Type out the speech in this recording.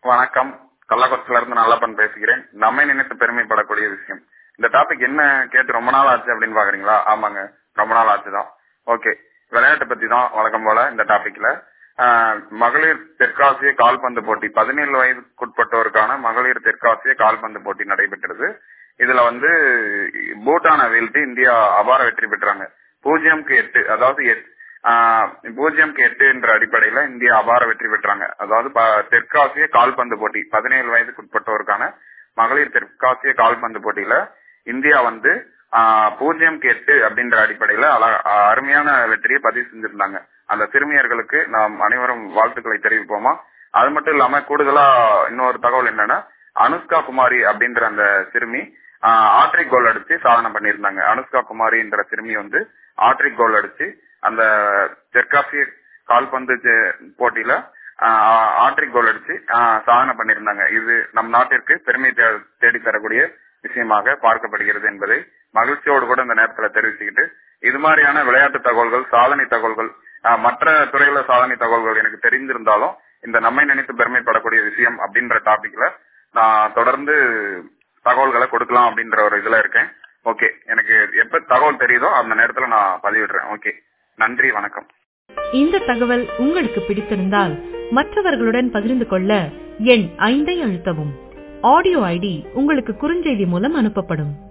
வணக்கம் கள்ளக்குறிச்சில இருந்து நல்லப்பன் பேசுகிறேன் நம்மை நினைத்து பெருமைப்படக்கூடிய விஷயம் இந்த டாபிக் என்ன கேட்டு ரொம்ப நாள் ஆச்சு அப்படின்னு பாக்குறீங்களா ஆமாங்க ரொம்ப நாள் ஆச்சுதான் ஓகே விளையாட்டு பத்தி தான் வழக்கம் போல இந்த டாபிக்ல ஆஹ், மகளிர் தெற்காசிய கால்பந்து போட்டி பதினேழு வயதுக்குட்பட்டோருக்கான மகளிர் தெற்காசிய கால்பந்து போட்டி நடைபெற்றது இதுல வந்து பூட்டானை வீழ்த்தி இந்தியா அபார வெற்றி பெற்றாங்க பூஜ்ஜியம்க்கு எட்டு அதாவது எட்- ஆஹ், பூஜ்ஜியம்க்கு எட்டு என்ற அடிப்படையில இந்தியா அபார வெற்றி பெற்றாங்க அதாவது ப- தெற்காசிய கால்பந்து போட்டி பதினேழு வயதுக்குட்பட்டோருக்கான மகளிர் தெற்காசிய கால்பந்து போட்டியில இந்தியா வந்து ஆஹ், பூஜ்ஜியம்க்கு எட்டு அப்படின்ற அடிப்படையில அழ- அருமையான வெற்றியை பதிவு செஞ்சிருந்தாங்க அந்த சிறுமியர்களுக்கு நாம் அனைவரும் வாழ்த்துக்களை தெரிவிப்போமா அது மட்டும் இல்லாம கூடுதலா இன்னொரு தகவல் என்னன்னா அனுஷ்கா குமாரி அப்படின்ற அந்த சிறுமி ஆட்ரிக் கோல் அடிச்சு சாதனை பண்ணியிருந்தாங்க அனுஷ்கா குமாரி என்ற சிறுமி வந்து ஆட்ரிக் கோல் அடிச்சு அந்த தெற்காசிய கால்பந்து ஜெ- போட்டியில ஆட்ரிக் கோல் அடிச்சு ஆஹ், சாதனை பண்ணியிருந்தாங்க இது நம் நாட்டிற்கு பெருமை தே- தேடித் தரக்கூடிய விஷயமாக பார்க்கப்படுகிறது என்பதை மகிழ்ச்சியோடு கூட இந்த நேரத்துல தெரிவிச்சுக்கிட்டு இது மாதிரியான விளையாட்டு தகவல்கள் சாதனை தகவல்கள் ஆஹ், மற்ற துறையில சாதனை தகவல்கள் எனக்கு தெரிந்திருந்தாலும் இந்த நம்மை நினைத்து பெருமைப்படக்கூடிய விஷயம் அப்படின்ற டாபிக்ல நான் தொடர்ந்து தகவல்களை கொடுக்கலாம் அப்படின்ற ஒரு இதுல இருக்கேன் ஓகே எனக்கு எப்ப தகவல் தெரியுதோ அந்த நேரத்துல நான் பதிவிடுறேன் ஓகே நன்றி வணக்கம் இந்த தகவல் உங்களுக்கு பிடித்திருந்தால் மற்றவர்களுடன் பகிர்ந்து கொள்ள எண் ஐந்தை அழுத்தவும் ஆடியோ ஐடி உங்களுக்கு குறுஞ்செய்தி மூலம் அனுப்பப்படும்